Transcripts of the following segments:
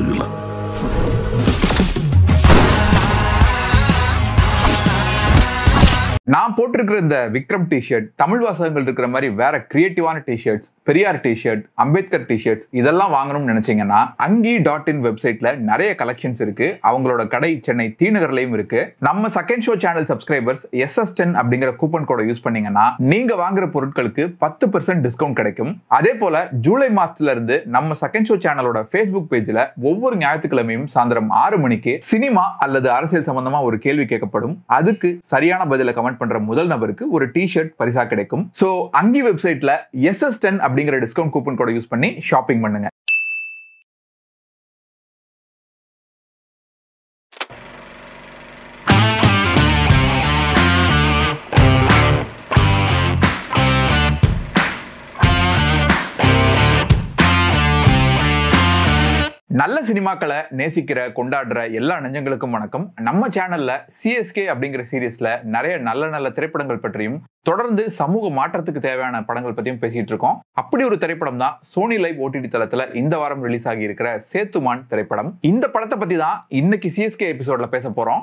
பார்த்துக்கலாம் நான் போட்டிருக்கிற இந்த விக்ரம் டிஷர்ட் தமிழ் வாசகங்கள் இருக்கிற மாதிரி வேற கிரியேட்டிவான t-shirts Periyar t-shirt Ambedkar t-shirts இதெல்லாம் வாங்கணும்னு நினைச்சீங்கன்னா அங்கி டாட் இன் வெப்சைட்ல நிறைய கலெக்ஷன்ஸ் இருக்கு அவங்களோட கடை சென்னை தீநகர்லயும் இருக்கு நம்ம second show channel subscribers SS ten அப்படிங்கிற கூப்பன் கோடை யூஸ் பண்ணீங்கன்னா நீங்க வாங்குற பொருட்களுக்கு பத்து பர்சன்ட் டிஸ்கவுண்ட் கிடைக்கும் அதே போல ஜூலை மாசத்துல இருந்து நம்ம செகண்ட் ஷோ சேனலோட ஃபேஸ்புக் பேஜ்ல ஒவ்வொரு ஞாயிற்றுக்கிழமையும் சாயந்தரம் ஆறு மணிக்கு சினிமா அல்லது அரசியல் சம்பந்தமா ஒரு கேள்வி கேட்கப்படும் அதுக்கு சரியான பதில கமெண்ட் பண்ற முதல் நபருக்கு ஒரு டி ஷர்ட் பரிசா கிடைக்கும் சோ அங்கி வெப்சைட்ல எஸ்எஸ் டென் அப்படிங்கிற டிஸ்கவுண்ட் கூப்பன் கோட யூஸ் பண்ணி ஷாப்பிங் பண்ணுங்க நல்ல சினிமாக்களை நேசிக்கிற கொண்டாடுற எல்லா நெஞ்சங்களுக்கும் வணக்கம் நம்ம சேனல்ல சிஎஸ்கே அப்படிங்கிற சீரீஸ்ல நிறைய நல்ல நல்ல திரைப்படங்கள் பற்றியும் தொடர்ந்து சமூக மாற்றத்துக்கு தேவையான படங்கள் பத்தியும் பேசிட்டு இருக்கோம் அப்படி ஒரு திரைப்படம் தான் சோனி லைவ் ஓடிடி தளத்துல இந்த வாரம் ரிலீஸ் ஆகி இருக்கிற சேத்துமான் திரைப்படம் இந்த படத்தை பத்தி தான் இன்னைக்கு சிஎஸ்கே எபிசோட்ல பேச போறோம்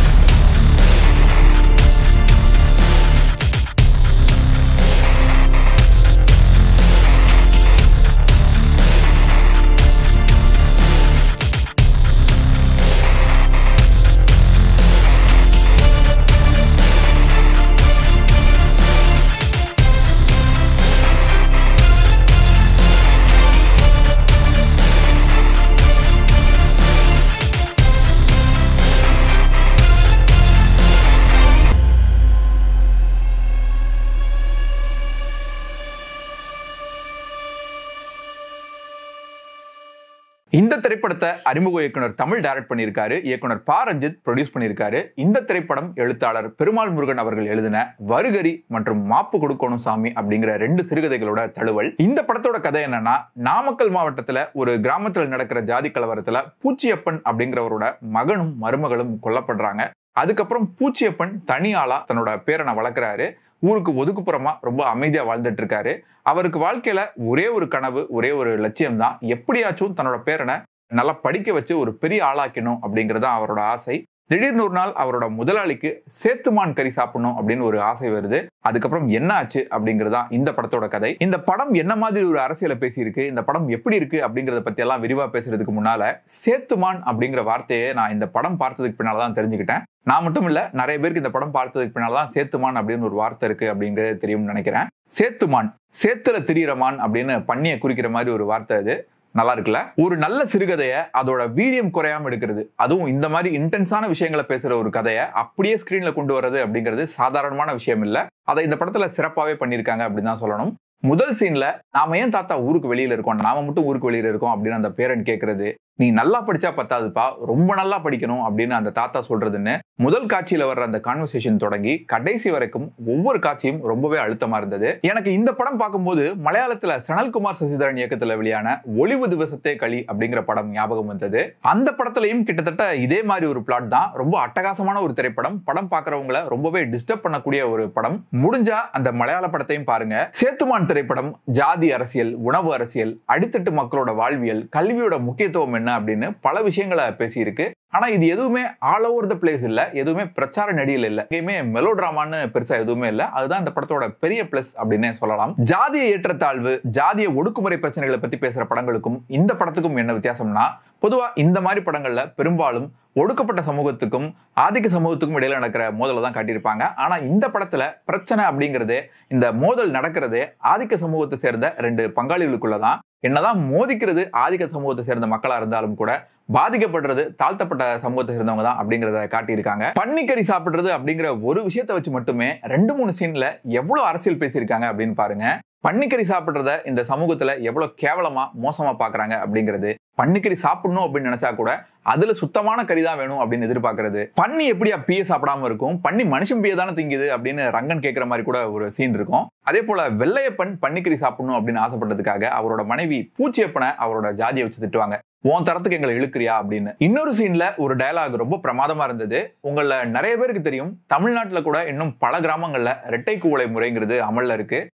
இந்த திரைப்படத்தை அறிமுக இயக்குனர் தமிழ் டைரக்ட் பண்ணியிருக்காரு இயக்குனர் பா ரஞ்சித் ப்ரொடியூஸ் பண்ணியிருக்காரு இந்த திரைப்படம் எழுத்தாளர் பெருமாள் முருகன் அவர்கள் எழுதின வருகரி மற்றும் மாப்பு கொடுக்கணும் சாமி அப்படிங்கிற ரெண்டு சிறுகதைகளோட தழுவல் இந்த படத்தோட கதை என்னன்னா நாமக்கல் மாவட்டத்துல ஒரு கிராமத்துல நடக்கிற ஜாதி கலவரத்துல பூச்சியப்பன் அப்படிங்கிறவரோட மகனும் மருமகளும் கொல்லப்படுறாங்க அதுக்கப்புறம் பூச்சியப்பன் தனி ஆளா தன்னோட பேரனை வளர்க்குறாரு ஊருக்கு ஒதுக்குப்புறமா ரொம்ப அமைதியா வாழ்ந்துட்டு இருக்காரு அவருக்கு வாழ்க்கையில ஒரே ஒரு கனவு ஒரே ஒரு லட்சியம் தான் எப்படியாச்சும் தன்னோட பேரனை நல்லா படிக்க வச்சு ஒரு பெரிய ஆளாக்கணும் அப்படிங்கிறது தான் அவரோட ஆசை திடீர்னு ஒரு நாள் அவரோட முதலாளிக்கு சேத்துமான் கறி சாப்பிடணும் அப்படின்னு ஒரு ஆசை வருது அதுக்கப்புறம் என்ன ஆச்சு அப்படிங்கிறது தான் இந்த படத்தோட கதை இந்த படம் என்ன மாதிரி ஒரு அரசியலை பேசியிருக்கு இந்த படம் எப்படி இருக்கு அப்படிங்கறத பத்தி எல்லாம் விரிவா பேசுறதுக்கு முன்னால சேத்துமான் அப்படிங்கிற வார்த்தையை நான் இந்த படம் பார்த்ததுக்கு பின்னால தான் தெரிஞ்சுக்கிட்டேன் நான் மட்டும் இல்ல நிறைய பேருக்கு இந்த படம் பார்த்ததுக்கு பின்னால தான் சேத்துமான் அப்படின்னு ஒரு வார்த்தை இருக்கு அப்படிங்கிறது தெரியும்னு நினைக்கிறேன் சேத்துமான் சேத்துல திரியறமான் அப்படின்னு பண்ணியை குறிக்கிற மாதிரி ஒரு வார்த்தை இது நல்லா இருக்குல்ல ஒரு நல்ல சிறுகதையை அதோட வீரியம் குறையாம எடுக்கிறது அதுவும் இந்த மாதிரி இன்டென்ஸான விஷயங்களை பேசுற ஒரு கதையை அப்படியே ஸ்கிரீன்ல கொண்டு வர்றது அப்படிங்கிறது சாதாரணமான விஷயம் இல்ல அதை இந்த படத்துல சிறப்பாவே பண்ணியிருக்காங்க அப்படின்னு தான் சொல்லணும் முதல் சீன்ல நாம ஏன் தாத்தா ஊருக்கு வெளியில இருக்கோம் நாம மட்டும் ஊருக்கு வெளியில இருக்கோம் அப்படின்னு அந்த பேரன் கேட்கறது நீ நல்லா படிச்சா பத்தாதுப்பா ரொம்ப நல்லா படிக்கணும் அப்படின்னு அந்த தாத்தா சொல்றதுன்னு முதல் காட்சியில வர்ற அந்த கான்வர்சேஷன் தொடங்கி கடைசி வரைக்கும் ஒவ்வொரு காட்சியும் ரொம்பவே அழுத்தமா இருந்தது எனக்கு இந்த படம் பார்க்கும்போது மலையாளத்துல சனல்குமார் சசிதரன் இயக்கத்துல வெளியான ஒளிவு திவசத்தே களி அப்படிங்கிற படம் ஞாபகம் வந்தது அந்த படத்துலயும் கிட்டத்தட்ட இதே மாதிரி ஒரு பிளாட் தான் ரொம்ப அட்டகாசமான ஒரு திரைப்படம் படம் பார்க்கறவங்கள ரொம்பவே டிஸ்டர்ப் பண்ணக்கூடிய ஒரு படம் முடிஞ்சா அந்த மலையாள படத்தையும் பாருங்க சேத்துமான் திரைப்படம் ஜாதி அரசியல் உணவு அரசியல் அடித்தட்டு மக்களோட வாழ்வியல் கல்வியோட முக்கியத்துவம் என்ன அப்படின்னு பல விஷயங்களை பேசியிருக்கு ஆனா இது எதுவுமே ஆல் ஓவர் த பிளேஸ் இல்ல எதுவுமே பிரச்சார நடிகள் இல்ல எங்கேயுமே மெலோ டிராமான்னு பெருசா எதுவுமே இல்ல அதுதான் இந்த படத்தோட பெரிய பிளஸ் அப்படின்னே சொல்லலாம் ஜாதிய ஏற்றத்தாழ்வு ஜாதிய ஒடுக்குமுறை பிரச்சனைகளை பத்தி பேசுற படங்களுக்கும் இந்த படத்துக்கும் என்ன வித்தியாசம்னா பொதுவா இந்த மாதிரி படங்கள்ல பெரும்பாலும் ஒடுக்கப்பட்ட சமூகத்துக்கும் ஆதிக்க சமூகத்துக்கும் இடையில நடக்கிற மோதலை தான் காட்டியிருப்பாங்க ஆனா இந்த படத்துல பிரச்சனை அப்படிங்கிறது இந்த மோதல் நடக்கிறதே ஆதிக்க சமூகத்தை சேர்ந்த ரெண்டு பங்காளிகளுக்குள்ளதான் என்னதான் மோதிக்கிறது ஆதிக்க சமூகத்தை சேர்ந்த மக்களா இருந்தாலும் கூட பாதிக்கப்படுறது தாழ்த்தப்பட்ட சமூகத்தை சேர்ந்தவங்க தான் அப்படிங்கிறத காட்டியிருக்காங்க பன்னிக்கறி சாப்பிடுறது அப்படிங்கிற ஒரு விஷயத்தை வச்சு மட்டுமே ரெண்டு மூணு சீன்ல எவ்வளவு அரசியல் பேசியிருக்காங்க அப்படின்னு பாருங்க பன்னிக்கறி சாப்பிடுறத இந்த சமூகத்துல எவ்வளவு கேவலமா மோசமா பாக்குறாங்க அப்படிங்கிறது பன்னிக்கறி சாப்பிடணும் அப்படின்னு நினைச்சா கூட அதுல சுத்தமான கறி தான் வேணும் அப்படின்னு எதிர்பார்க்கறது பன்னி எப்படியா பீய சாப்பிடாம இருக்கும் பன்னி மனுஷன் பீய தானே திங்குது அப்படின்னு ரங்கன் கேட்கிற மாதிரி கூட ஒரு சீன் இருக்கும் அதே போல வெள்ளையப்பன் பன்னிக்கறி சாப்பிடணும் அப்படின்னு ஆசைப்பட்டதுக்காக அவரோட மனைவி பூச்சியப்பனை அவரோட ஜாதியை வச்சு திட்டுவாங்க உன் தரத்துக்கு எங்களை இழுக்கிறியா அப்படின்னு இன்னொரு சீன்ல ஒரு டயலாக் ரொம்ப பிரமாதமா இருந்தது உங்கள நிறைய பேருக்கு தெரியும் தமிழ்நாட்டுல கூட இன்னும் பல கிராமங்கள்ல இரட்டை குவளை முறைங்கிறது அமல்ல இருக்கு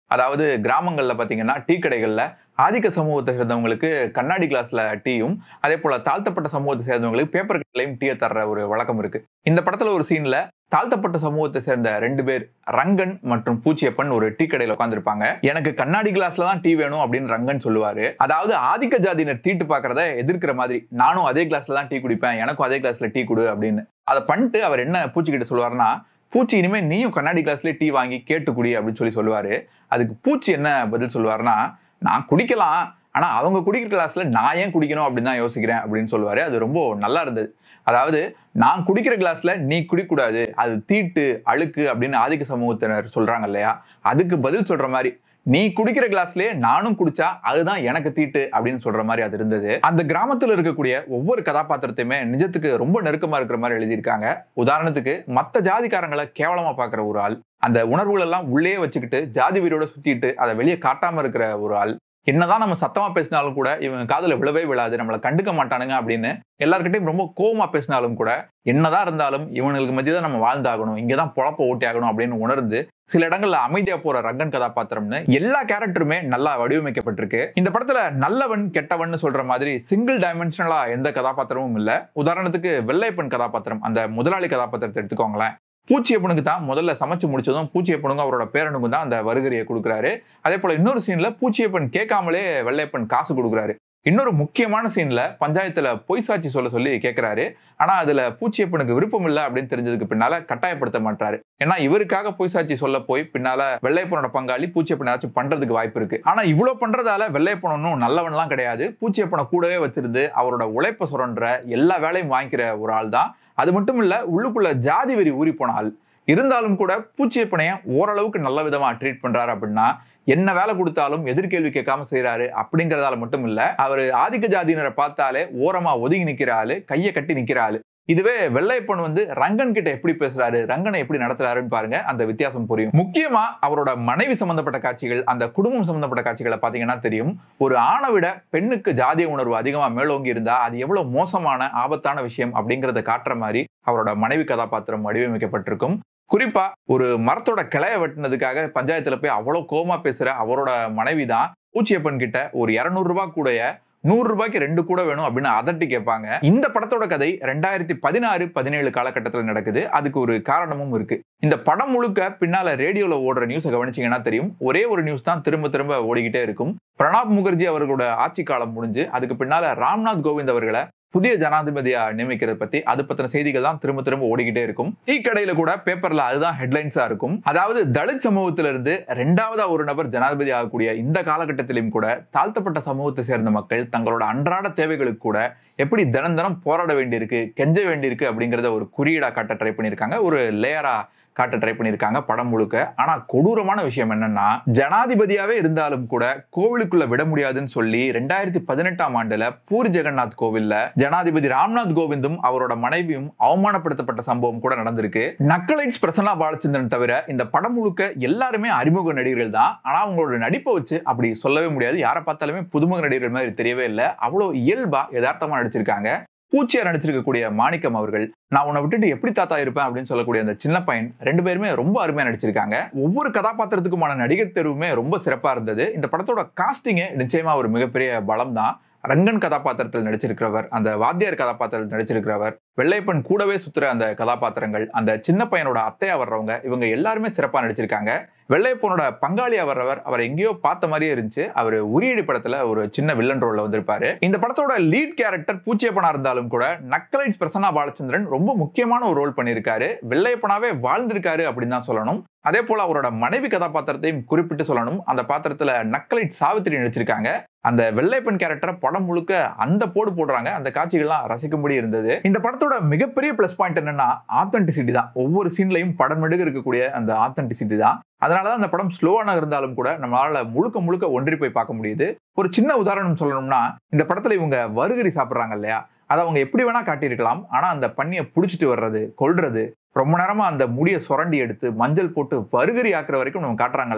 அதாவது கிராமங்கள்ல பாத்தீங்கன்னா டீ கடைகள்ல ஆதிக்க சமூகத்தை சேர்ந்தவங்களுக்கு கண்ணாடி கிளாஸ்ல டீயும் அதே போல தாழ்த்தப்பட்ட சமூகத்தை சேர்ந்தவங்களுக்கு பேப்பர் கட்லையும் டீயை தர்ற ஒரு வழக்கம் இருக்கு இந்த படத்துல ஒரு சீன்ல தாழ்த்தப்பட்ட சமூகத்தை சேர்ந்த ரெண்டு பேர் ரங்கன் மற்றும் பூச்சியப்பன் ஒரு டீ கடையில உட்காந்துருப்பாங்க எனக்கு கண்ணாடி கிளாஸ்ல தான் டீ வேணும் அப்படின்னு ரங்கன் சொல்லுவாரு அதாவது ஆதிக்க ஜாதியினர் தீட்டு பாக்குறத எதிர்க்கிற மாதிரி நானும் அதே கிளாஸ்ல தான் டீ குடிப்பேன் எனக்கும் அதே கிளாஸ்ல டீ கொடு அப்படின்னு அதை பண்ணிட்டு அவர் என்ன பூச்சி கிட்ட சொல்லுவாருன்னா பூச்சி இனிமே நீயும் கண்ணாடி கிளாஸ்ல டீ வாங்கி கேட்டு குடி அப்படின்னு சொல்லி சொல்லுவாரு அதுக்கு பூச்சி என்ன பதில் சொல்லுவாருன்னா நான் குடிக்கலாம் ஆனா அவங்க குடிக்கிற கிளாஸ்ல நான் ஏன் குடிக்கணும் அப்படின்னு தான் யோசிக்கிறேன் அப்படின்னு சொல்லுவாரு அது ரொம்ப நல்லா இருந்தது அதாவது நான் குடிக்கிற கிளாஸ்ல நீ குடிக்கூடாது அது தீட்டு அழுக்கு அப்படின்னு ஆதிக்க சமூகத்தினர் சொல்றாங்க இல்லையா அதுக்கு பதில் சொல்ற மாதிரி நீ குடிக்கிற கிளாஸ்லயே நானும் குடிச்சா அதுதான் எனக்கு தீட்டு அப்படின்னு சொல்ற மாதிரி அது இருந்தது அந்த கிராமத்துல இருக்கக்கூடிய ஒவ்வொரு கதாபாத்திரத்தையுமே நிஜத்துக்கு ரொம்ப நெருக்கமா இருக்கிற மாதிரி எழுதியிருக்காங்க உதாரணத்துக்கு மத்த ஜாதிக்காரங்களை கேவலமா பாக்குற ஒரு ஆள் அந்த உணர்வுகள் எல்லாம் உள்ளே வச்சுக்கிட்டு ஜாதி வீரோட சுத்திட்டு அதை வெளியே காட்டாம இருக்கிற ஒரு ஆள் என்னதான் நம்ம சத்தமா பேசினாலும் கூட இவங்க காதுல விழவே விழாது நம்மளை கண்டுக்க மாட்டானுங்க அப்படின்னு எல்லார்கிட்டையும் ரொம்ப கோவமா பேசினாலும் கூட என்னதான் இருந்தாலும் இவனுக்கு மத்திய தான் நம்ம வாழ்ந்தாகணும் இங்கதான் பொழப்ப ஓட்டி ஆகணும் அப்படின்னு உணர்ந்து சில இடங்கள்ல அமைதியா போற ரங்கன் கதாபாத்திரம்னு எல்லா கேரக்டருமே நல்லா வடிவமைக்கப்பட்டிருக்கு இந்த படத்துல நல்லவன் கெட்டவன் சொல்ற மாதிரி சிங்கிள் டைமென்ஷனலா எந்த கதாபாத்திரமும் இல்ல உதாரணத்துக்கு வெள்ளைப்பன் கதாபாத்திரம் அந்த முதலாளி கதாபாத்திரத்தை எடுத்துக்கோங்களேன் பூச்சியப்பனுக்கு தான் முதல்ல சமைச்சு முடிச்சதும் பூச்சியப்பனுக்கும் அவரோட பேரனுக்கும் தான் அந்த வருகரியை கொடுக்குறாரு அதே போல இன்னொரு சீன்ல பூச்சியப்பன் கேட்காமலே வெள்ளையப்பன் காசு கொடுக்குறாரு இன்னொரு முக்கியமான சீன்ல பஞ்சாயத்துல பொய் சாட்சி சொல்ல சொல்லி கேட்கிறாரு ஆனா அதுல பூச்சியப்பனுக்கு விருப்பம் இல்லை அப்படின்னு தெரிஞ்சதுக்கு பின்னால கட்டாயப்படுத்த மாட்டாரு ஏன்னா இவருக்காக பொய் சாட்சி சொல்ல போய் பின்னால வெள்ளையப்பனோட பங்காளி பூச்சியப்பன் ஏதாச்சும் பண்றதுக்கு வாய்ப்பு இருக்கு ஆனா இவ்வளவு பண்றதால வெள்ளையப்பன் ஒன்றும் நல்லவன்லாம் கிடையாது பூச்சியப்பனை கூடவே வச்சிருந்து அவரோட உழைப்ப சுரன்ற எல்லா வேலையும் வாங்கிக்கிற ஒரு ஆள் தான் அது மட்டும் இல்ல உள்ளுக்குள்ள ஜாதி வெறி ஊறி போன ஆள் இருந்தாலும் கூட பூச்சியப்பனைய ஓரளவுக்கு நல்ல விதமா ட்ரீட் பண்றாரு அப்படின்னா என்ன வேலை கொடுத்தாலும் எதிர்கேள்வி கேட்காம செய்யறாரு அப்படிங்கறதால மட்டும் இல்ல அவர் ஆதிக்க ஜாதியினரை பார்த்தாலே ஓரமா ஒதுங்கி நிக்கிற ஆளு கையை கட்டி நிக்கிற ஆளு இதுவே வெள்ளையப்பன் வந்து ரங்கன் கிட்ட எப்படி பேசுறாரு ரங்கனை எப்படி நடத்துறாருன்னு பாருங்க அந்த வித்தியாசம் புரியும் முக்கியமா அவரோட மனைவி சம்பந்தப்பட்ட காட்சிகள் அந்த குடும்பம் சம்பந்தப்பட்ட காட்சிகளை பாத்தீங்கன்னா தெரியும் ஒரு ஆணை விட பெண்ணுக்கு ஜாதிய உணர்வு அதிகமா மேலோங்கி இருந்தா அது எவ்வளவு மோசமான ஆபத்தான விஷயம் அப்படிங்கறத காட்டுற மாதிரி அவரோட மனைவி கதாபாத்திரம் வடிவமைக்கப்பட்டிருக்கும் குறிப்பா ஒரு மரத்தோட கிளைய வெட்டினதுக்காக பஞ்சாயத்துல போய் அவ்வளவு கோமா பேசுற அவரோட மனைவி தான் பூச்சியப்பன் கிட்ட ஒரு இருநூறு ரூபாய் கூடைய நூறு ரூபாய்க்கு ரெண்டு கூட வேணும் அப்படின்னு அதட்டி கேட்பாங்க இந்த படத்தோட கதை ரெண்டாயிரத்தி பதினாறு பதினேழு காலகட்டத்தில் நடக்குது அதுக்கு ஒரு காரணமும் இருக்கு இந்த படம் முழுக்க பின்னால ரேடியோல ஓடுற நியூஸை கவனிச்சீங்கன்னா தெரியும் ஒரே ஒரு நியூஸ் தான் திரும்ப திரும்ப ஓடிக்கிட்டே இருக்கும் பிரணாப் முகர்ஜி அவர்களோட ஆட்சி காலம் முடிஞ்சு அதுக்கு பின்னால ராம்நாத் கோவிந்த் அவர்களை புதிய ஜனாதிபதியா நியமிக்கிறத பத்தி அது பத்தின செய்திகள் தான் திரும்ப திரும்ப ஓடிக்கிட்டே இருக்கும் டீ கடையில கூட பேப்பர்ல அதுதான் ஹெட்லைன்ஸா இருக்கும் அதாவது தலித் சமூகத்திலிருந்து ரெண்டாவதா ஒரு நபர் ஜனாதிபதி ஆகக்கூடிய இந்த காலகட்டத்திலும் கூட தாழ்த்தப்பட்ட சமூகத்தை சேர்ந்த மக்கள் தங்களோட அன்றாட தேவைகளுக்கு கூட எப்படி தினம் தினம் போராட வேண்டியிருக்கு கெஞ்ச வேண்டியிருக்கு அப்படிங்கறத ஒரு குறியீடா காட்ட ட்ரை பண்ணியிருக்காங்க ஒரு லேயரா காட்ட ட்ரை பண்ணியிருக்காங்க படம் முழுக்க ஆனா கொடூரமான விஷயம் என்னன்னா ஜனாதிபதியாவே இருந்தாலும் கூட கோவிலுக்குள்ள விட முடியாதுன்னு சொல்லி ரெண்டாயிரத்தி பதினெட்டாம் ஆண்டுல பூரி ஜெகநாத் கோவில்ல ஜனாதிபதி ராம்நாத் கோவிந்தும் அவரோட மனைவியும் அவமானப்படுத்தப்பட்ட சம்பவம் கூட நடந்திருக்கு நக்கலைட்ஸ் பிரசன்னா பாலச்சந்திரன் தவிர இந்த படம் முழுக்க எல்லாருமே அறிமுக நடிகர்கள் தான் ஆனா அவங்களோட நடிப்பை வச்சு அப்படி சொல்லவே முடியாது யாரை பார்த்தாலுமே புதுமுக நடிகர்கள் மாதிரி தெரியவே இல்லை அவ்வளவு இயல்பா யதார்த்தமா நடிச்சிருக்காங்க பூச்சியா நடிச்சிருக்கக்கூடிய மாணிக்கம் அவர்கள் நான் உன்னை விட்டுட்டு எப்படி தாத்தா இருப்பேன் அப்படின்னு சொல்லக்கூடிய அந்த சின்ன பையன் ரெண்டு பேருமே ரொம்ப அருமையா நடிச்சிருக்காங்க ஒவ்வொரு கதாபாத்திரத்துக்குமான நடிகர் தேர்வுமே ரொம்ப சிறப்பா இருந்தது இந்த படத்தோட காஸ்டிங்கே நிச்சயமா ஒரு மிகப்பெரிய பலம் தான் ரங்கன் கதாபாத்திரத்தில் நடிச்சிருக்கிறவர் அந்த வாத்தியார் கதாபாத்திரத்தில் நடிச்சிருக்கிறவர் வெள்ளைப்பன் கூடவே சுத்துற அந்த கதாபாத்திரங்கள் அந்த சின்ன பையனோட அத்தையா வர்றவங்க இவங்க எல்லாருமே சிறப்பா நடிச்சிருக்காங்க வெள்ளையப்பனோட பங்காளியா வர்றவர் அவர் எங்கேயோ பார்த்த மாதிரியே இருந்துச்சு அவர் உரியடி படத்துல ஒரு சின்ன வில்லன் ரோல்ல வந்திருப்பாரு இந்த படத்தோட லீட் கேரக்டர் பூச்சியப்பனா இருந்தாலும் கூட நக்கலைட்ஸ் பிரசன்னா பாலச்சந்திரன் ரொம்ப முக்கியமான ஒரு ரோல் பண்ணியிருக்காரு வெள்ளையப்பனாவே வாழ்ந்திருக்காரு அப்படின்னு தான் சொல்லணும் அதே போல அவரோட மனைவி கதாபாத்திரத்தையும் குறிப்பிட்டு சொல்லணும் அந்த பாத்திரத்துல நக்கலைட் சாவித்திரி நடிச்சிருக்காங்க அந்த வெள்ளைப்பன் கேரக்டரை படம் முழுக்க அந்த போடு போடுறாங்க அந்த காட்சிகள்லாம் ரசிக்கும்படி இருந்தது இந்த படத்தோட மிகப்பெரிய பிளஸ் பாயிண்ட் என்னன்னா ஆத்தென்டிசிட்டி தான் ஒவ்வொரு சீன்லையும் படம் மெடுக இருக்கக்கூடிய அந்த ஆத்தென்டிசிட்டி தான் அதனாலதான் அந்த படம் ஸ்லோவான இருந்தாலும் கூட நம்மளால முழுக்க முழுக்க ஒன்றி போய் பார்க்க முடியுது ஒரு சின்ன உதாரணம் சொல்லணும்னா இந்த படத்துல இவங்க வருகரி சாப்பிட்றாங்க இல்லையா அதை அவங்க எப்படி வேணா காட்டியிருக்கலாம் ஆனா அந்த பண்ணியை புடிச்சிட்டு வர்றது கொல்றது ரொம்ப நேரமா அந்த முடியை சுரண்டி எடுத்து மஞ்சள் போட்டு வருகரி ஆக்குற வரைக்கும் நம்ம காட்டுறாங்க இல்லையா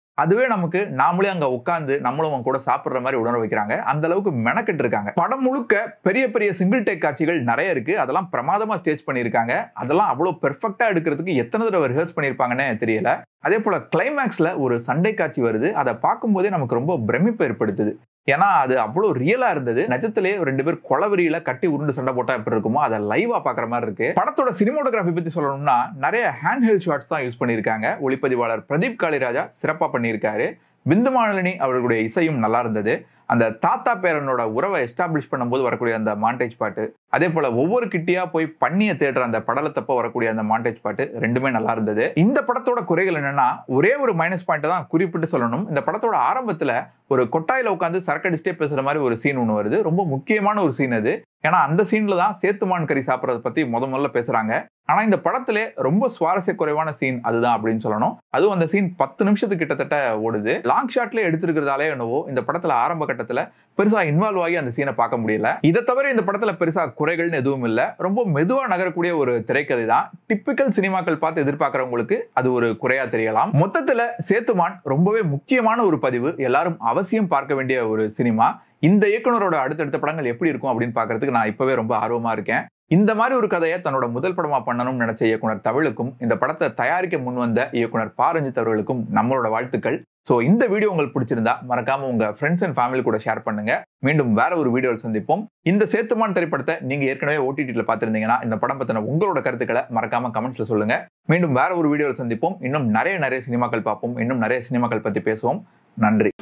அதுவே நமக்கு நாமளே அங்க உட்காந்து நம்மளும் அவங்க கூட சாப்பிடுற மாதிரி உணர வைக்கிறாங்க அந்த அளவுக்கு மெனக்கெட்டு இருக்காங்க படம் முழுக்க பெரிய பெரிய சிங்கிள் டேக் காட்சிகள் நிறைய இருக்கு அதெல்லாம் பிரமாதமா ஸ்டேஜ் பண்ணியிருக்காங்க அதெல்லாம் அவ்வளவு பெர்ஃபெக்டா எடுக்கிறதுக்கு எத்தனை தடவை ரிஹர்ஸ் பண்ணியிருப்பாங்கன்னு தெரியல அதே போல கிளைமேக்ஸ்ல ஒரு சண்டை காட்சி வருது அதை பார்க்கும்போதே நமக்கு ரொம்ப பிரமிப்பு ஏற்படுத்துது ஏன்னா அது அவ்வளோ ரியலா இருந்தது நிஜத்திலே ரெண்டு பேர் கொலவரியில கட்டி உருண்டு சண்டை போட்டா எப்படி இருக்குமோ அதை லைவா பாக்குற மாதிரி இருக்கு படத்தோட சினிமோட்டோகிராஃபி பத்தி சொல்லணும்னா நிறைய ஹேண்ட் ஹெல்ட் ஷாட்ஸ் தான் யூஸ் பண்ணியிருக்காங்க ஒளிப்பதிவாளர் பிரதீப் காளிராஜா சிறப்பா பண்ணியிருக்காரு பிந்து மாலினி அவர்களுடைய இசையும் நல்லா இருந்தது அந்த தாத்தா பேரனோட உறவை எஸ்டாப்ளிஷ் பண்ணும்போது வரக்கூடிய அந்த மாண்டேஜ் பாட்டு அதே போல ஒவ்வொரு கிட்டியா போய் பண்ணிய தேடுற அந்த படலத்தப்ப வரக்கூடிய அந்த மாண்டேஜ் பாட்டு ரெண்டுமே நல்லா இருந்தது இந்த படத்தோட குறைகள் என்னன்னா ஒரே ஒரு மைனஸ் பாயிண்ட் தான் குறிப்பிட்டு சொல்லணும் இந்த படத்தோட ஆரம்பத்துல ஒரு கொட்டாயில உட்காந்து சரக்கடிச்சிட்டே பேசுற மாதிரி ஒரு சீன் ஒன்று வருது ரொம்ப முக்கியமான ஒரு சீன் அது ஏன்னா அந்த சீன்ல தான் சேத்துமான் கறி சாப்பிட்றத பத்தி முத முதல்ல பேசுறாங்க ஆனா இந்த படத்திலே ரொம்ப சுவாரஸ்ய குறைவான சீன் அதுதான் அப்படின்னு சொல்லணும் அதுவும் அந்த சீன் பத்து நிமிஷத்துக்கு கிட்டத்தட்ட ஓடுது லாங் ஷாட்ல எடுத்திருக்கிறதாலே என்னவோ இந்த படத்துல ஆரம்ப கட்டத்துல பெருசா இன்வால்வ் ஆகி அந்த சீனை பார்க்க முடியல இதை தவிர இந்த படத்துல பெருசா குறைகள்னு எதுவும் இல்லை ரொம்ப மெதுவா நகரக்கூடிய ஒரு திரைக்கதை தான் டிப்பிக்கல் சினிமாக்கள் பார்த்து எதிர்பார்க்கறவங்களுக்கு அது ஒரு குறையா தெரியலாம் மொத்தத்துல சேத்துமான் ரொம்பவே முக்கியமான ஒரு பதிவு எல்லாரும் அவசியம் பார்க்க வேண்டிய ஒரு சினிமா இந்த இயக்குனரோட அடுத்தடுத்த படங்கள் எப்படி இருக்கும் அப்படின்னு பார்க்கறதுக்கு நான் இப்பவே ரொம்ப ஆர்வமா இருக்கேன் இந்த மாதிரி ஒரு கதையை தன்னோட முதல் படமா பண்ணணும்னு நினைச்ச இயக்குனர் தவிழுக்கும் இந்த படத்தை தயாரிக்க முன் வந்த இயக்குனர் பாரஞ்சித் அவர்களுக்கும் நம்மளோட வாழ்த்துக்கள் ஸோ இந்த வீடியோ உங்களுக்கு பிடிச்சிருந்தா மறக்காம உங்க ஃப்ரெண்ட்ஸ் அண்ட் ஃபேமிலி கூட ஷேர் பண்ணுங்க மீண்டும் வேற ஒரு வீடியோவில் சந்திப்போம் இந்த சேத்துமான் திரைப்படத்தை நீங்க ஏற்கனவே ஓடிடியில் பார்த்திருந்தீங்கன்னா இந்த படம் பத்தின உங்களோட கருத்துக்களை மறக்காம கமெண்ட்ஸ்ல சொல்லுங்க மீண்டும் வேற ஒரு வீடியோவில் சந்திப்போம் இன்னும் நிறைய நிறைய சினிமாக்கள் பார்ப்போம் இன்னும் நிறைய சினிமாக்கள் பத்தி பேசுவோம் நன்றி